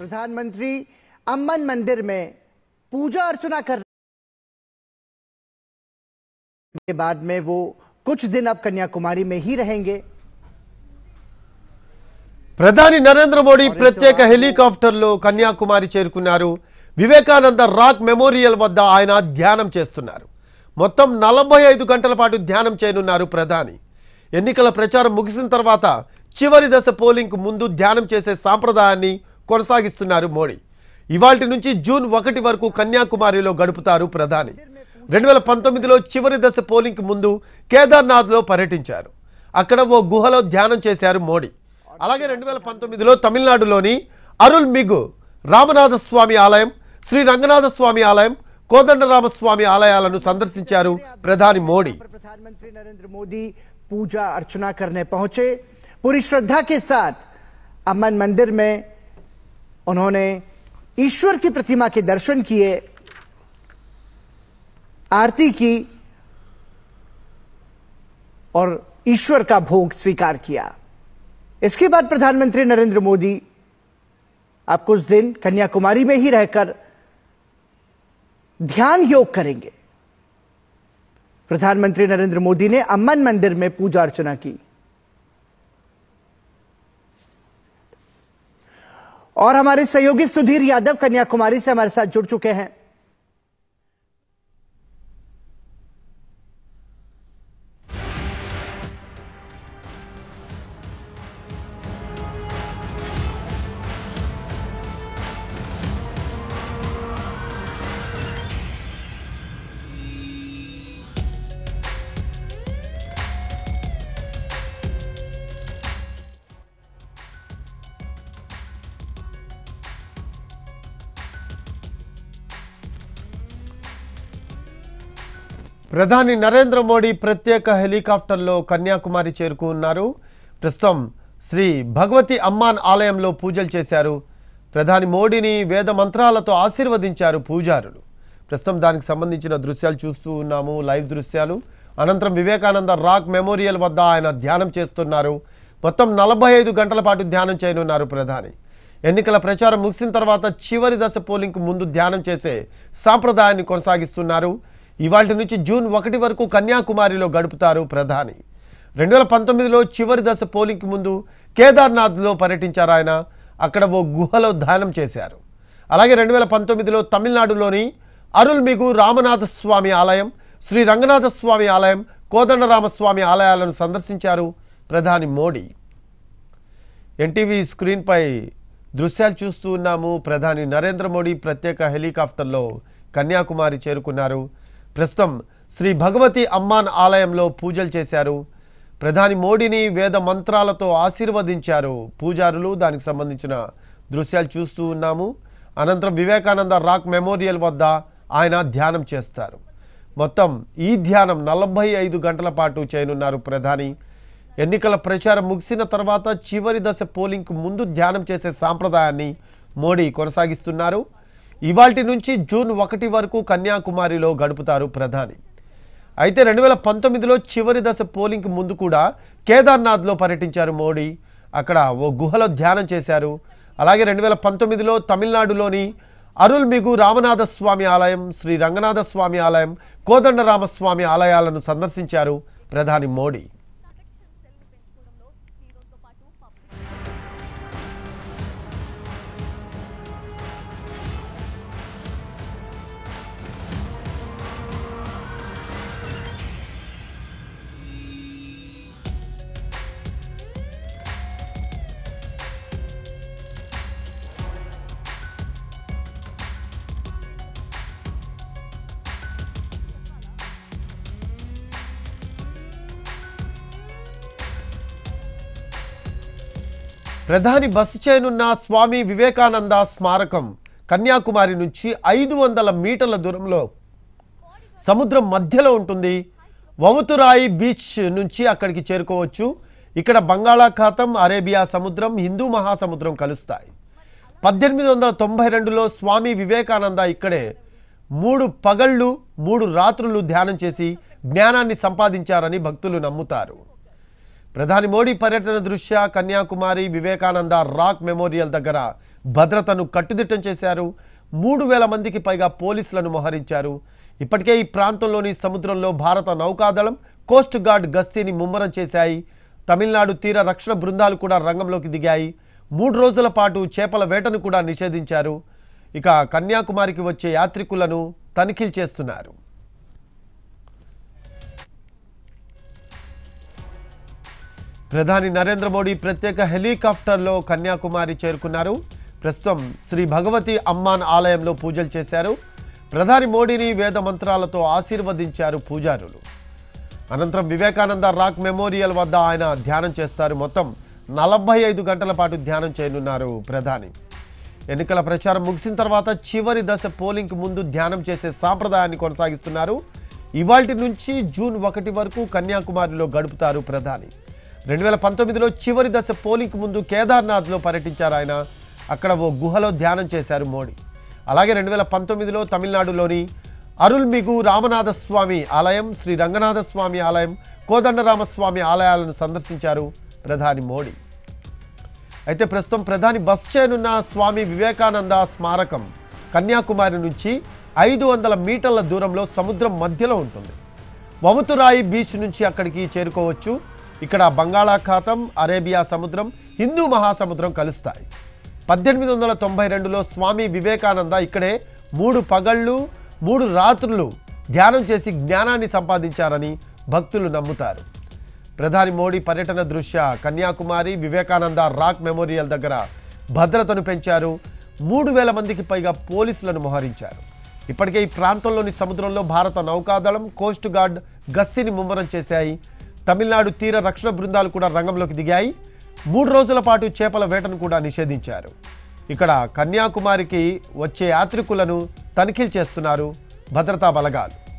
प्रधानमंत्री अम्मन मंदिर में पूजा अर्चना कर के बाद में वो कुछ दिन अब कन्याकुमारी में ही रहेंगे ప్రధాని నరేంద్ర మోడీ ప్రత్యేక హెలికాప్టర్లో కన్యాకుమారి చేరుకున్నారు వివేకానంద రాక్ మెమోరియల్ వద్ద ఆయన ధ్యానం చేస్తున్నారు మొత్తం నలభై ఐదు గంటల పాటు ధ్యానం చేయనున్నారు ప్రధాని ఎన్నికల ప్రచారం ముగిసిన తర్వాత చివరి దశ పోలింగ్కు ముందు ధ్యానం చేసే సాంప్రదాయాన్ని కొనసాగిస్తున్నారు మోడీ ఇవాల్టి నుంచి జూన్ ఒకటి వరకు కన్యాకుమారిలో గడుపుతారు ప్రధాని రెండు వేల పంతొమ్మిదిలో చివరి దశ పోలింగ్కు ముందు కేదార్నాథ్లో పర్యటించారు అక్కడ ఓ గుహలో ధ్యానం చేశారు మోడీ అలాగే రెండు వేల పంతొమ్మిదిలో తమిళనాడులోని అరుల్ మిగు రామనాథ స్వామి ఆలయం శ్రీ రంగనాథ స్వామి ఆలయం కోదండరామ స్వామి ఆలయాలను సందర్శించారు ప్రధాని మోడీ पर प्रधानमंत्री नरेंद्र मोदी पूजा अर्चना करने पहुंचे पूरी श्रद्धा के साथ अम्मन मंदिर में उन्होंने ईश्वर की प्रतिमा के दर्शन किए आरती की और ईश्वर का भोग स्वीकार किया इसके बाद प्रधानमंत्री नरेंद्र मोदी अब कुछ दिन कन्याकुमारी में ही रहकर ध्यान योग करेंगे प्रधानमंत्री नरेंद्र मोदी ने अम्मन मंदिर में पूजा अर्चना की और हमारे सहयोगी सुधीर यादव कन्याकुमारी से हमारे साथ जुड़ चुके हैं ప్రధాని నరేంద్ర మోడీ ప్రత్యేక హెలికాప్టర్లో కన్యాకుమారి చేరుకున్నారు ప్రస్తుతం శ్రీ భగవతి అమ్మాన్ ఆలయంలో పూజలు చేశారు ప్రధాని మోడీని వేద మంత్రాలతో ఆశీర్వదించారు పూజారులు ప్రస్తుతం దానికి సంబంధించిన దృశ్యాలు చూస్తూ ఉన్నాము లైవ్ దృశ్యాలు అనంతరం వివేకానంద రాక్ మెమోరియల్ వద్ద ఆయన ధ్యానం చేస్తున్నారు మొత్తం నలభై ఐదు గంటల పాటు ధ్యానం చేయనున్నారు ప్రధాని ఎన్నికల ప్రచారం ముగిసిన తర్వాత చివరి దశ పోలింగ్కు ముందు ధ్యానం చేసే సాంప్రదాయాన్ని కొనసాగిస్తున్నారు ఇవాళ నుంచి జూన్ ఒకటి వరకు కన్యాకుమారిలో గడుపుతారు ప్రధాని రెండు వేల పంతొమ్మిదిలో చివరి దశ పోలింగ్కి ముందు కేదార్నాథ్లో పర్యటించారు ఆయన అక్కడ ఓ గుహలో ధ్యానం చేశారు అలాగే రెండు వేల పంతొమ్మిదిలో తమిళనాడులోని అరుల్మిగు రామనాథ స్వామి ఆలయం శ్రీ రంగనాథ స్వామి ఆలయం కోదండరామస్వామి ఆలయాలను సందర్శించారు ప్రధాని మోడీ ఎన్టీవీ స్క్రీన్పై దృశ్యాలు చూస్తూ ఉన్నాము ప్రధాని నరేంద్ర మోడీ ప్రత్యేక హెలికాప్టర్లో కన్యాకుమారి చేరుకున్నారు ప్రస్తుతం శ్రీ భగవతి అమ్మాన్ ఆలయంలో పూజలు చేశారు ప్రధాని మోడీని వేద మంత్రాలతో ఆశీర్వదించారు పూజారులు దానికి సంబంధించిన దృశ్యాలు చూస్తూ ఉన్నాము అనంతరం వివేకానంద రాక్ మెమోరియల్ వద్ద ఆయన ధ్యానం చేస్తారు మొత్తం ఈ ధ్యానం నలభై ఐదు గంటల పాటు చేయనున్నారు ప్రధాని ఎన్నికల ప్రచారం ముగిసిన తర్వాత చివరి దశ పోలింగ్కు ముందు ధ్యానం చేసే సాంప్రదాయాన్ని మోడీ కొనసాగిస్తున్నారు ఇవాల్టి నుంచి జూన్ ఒకటి వరకు కన్యాకుమారిలో గడుపుతారు ప్రధాని అయితే రెండు వేల పంతొమ్మిదిలో చివరి దశ పోలింగ్కి ముందు కూడా కేదార్నాథ్లో పర్యటించారు మోడీ అక్కడ ఓ గుహలో ధ్యానం చేశారు అలాగే రెండు వేల పంతొమ్మిదిలో తమిళనాడులోని అరుల్మిగు రామనాథ స్వామి ఆలయం శ్రీ రంగనాథ స్వామి ఆలయం కోదండరామస్వామి ఆలయాలను సందర్శించారు ప్రధాని మోడీ ప్రధాని బస చేయనున్న స్వామి వివేకానంద స్మారకం కన్యాకుమారి నుంచి ఐదు వందల మీటర్ల దూరంలో సముద్రం మధ్యలో ఉంటుంది వవుతురాయి బీచ్ నుంచి అక్కడికి చేరుకోవచ్చు ఇక్కడ బంగాళాఖాతం అరేబియా సముద్రం హిందూ మహాసముద్రం కలుస్తాయి పద్దెనిమిది వందల తొంభై రెండులో స్వామి వివేకానంద ఇక్కడే మూడు పగళ్ళు మూడు రాత్రులు ధ్యానం చేసి జ్ఞానాన్ని సంపాదించారని భక్తులు నమ్ముతారు ప్రధాని మోడీ పర్యటన దృష్ట్యా కన్యాకుమారి వివేకానంద రాక్ మెమోరియల్ దగ్గర భద్రతను కట్టుదిట్టం చేశారు మూడు వేల మందికి పైగా పోలీసులను మోహరించారు ఇప్పటికే ఈ ప్రాంతంలోని సముద్రంలో భారత నౌకాదళం కోస్ట్ గార్డ్ గస్తీని ముమ్మరం చేశాయి తమిళనాడు తీర రక్షణ బృందాలు కూడా రంగంలోకి దిగాయి మూడు రోజుల పాటు చేపల వేటను కూడా నిషేధించారు ఇక కన్యాకుమారికి వచ్చే యాత్రికులను తనిఖీలు చేస్తున్నారు ప్రధాని నరేంద్ర మోడీ ప్రత్యేక హెలికాప్టర్లో కన్యాకుమారి చేరుకున్నారు ప్రస్తుతం శ్రీ భగవతి అమ్మాన్ ఆలయంలో పూజలు చేశారు ప్రధాని మోడీని వేద మంత్రాలతో ఆశీర్వదించారు పూజారులు అనంతరం వివేకానంద రాక్ మెమోరియల్ వద్ద ఆయన ధ్యానం చేస్తారు మొత్తం నలభై ఐదు గంటల పాటు ధ్యానం చేయనున్నారు ప్రధాని ఎన్నికల ప్రచారం ముగిసిన తర్వాత చివరి దశ పోలింగ్కి ముందు ధ్యానం చేసే సాంప్రదాయాన్ని కొనసాగిస్తున్నారు ఇవాల్టి నుంచి జూన్ ఒకటి వరకు కన్యాకుమారిలో గడుపుతారు ప్రధాని రెండు వేల పంతొమ్మిదిలో చివరి దశ పోలింగ్కి ముందు కేదార్నాథ్లో పర్యటించారు ఆయన అక్కడ ఓ గుహలో ధ్యానం చేశారు మోడీ అలాగే రెండు వేల పంతొమ్మిదిలో తమిళనాడులోని అరుల్మిగు రామనాథ స్వామి ఆలయం శ్రీ రంగనాథ స్వామి ఆలయం కోదండరామస్వామి ఆలయాలను సందర్శించారు ప్రధాని మోడీ అయితే ప్రస్తుతం ప్రధాని బస్ చేయనున్న స్వామి వివేకానంద స్మారకం కన్యాకుమారి నుంచి ఐదు వందల మీటర్ల దూరంలో సముద్రం మధ్యలో ఉంటుంది వముతురాయి బీచ్ నుంచి అక్కడికి చేరుకోవచ్చు ఇక్కడ బంగాళాఖాతం అరేబియా సముద్రం హిందూ మహాసముద్రం కలుస్తాయి పద్దెనిమిది వందల తొంభై రెండులో స్వామి వివేకానంద ఇక్కడే మూడు పగళ్ళు మూడు రాత్రులు ధ్యానం చేసి జ్ఞానాన్ని సంపాదించారని భక్తులు నమ్ముతారు ప్రధాని మోడీ పర్యటన దృష్ట్యా కన్యాకుమారి వివేకానంద రాక్ మెమోరియల్ దగ్గర భద్రతను పెంచారు మూడు వేల మందికి పైగా పోలీసులను మోహరించారు ఇప్పటికే ఈ ప్రాంతంలోని సముద్రంలో భారత నౌకాదళం కోస్ట్ గార్డ్ గస్తీని ముమ్మరం చేశాయి తమిళనాడు తీర రక్షణ బృందాలు కూడా రంగంలోకి దిగాయి మూడు రోజుల పాటు చేపల వేటను కూడా నిషేధించారు ఇక్కడ కన్యాకుమారికి వచ్చే యాత్రికులను తనిఖీలు చేస్తున్నారు భద్రతా బలగాలు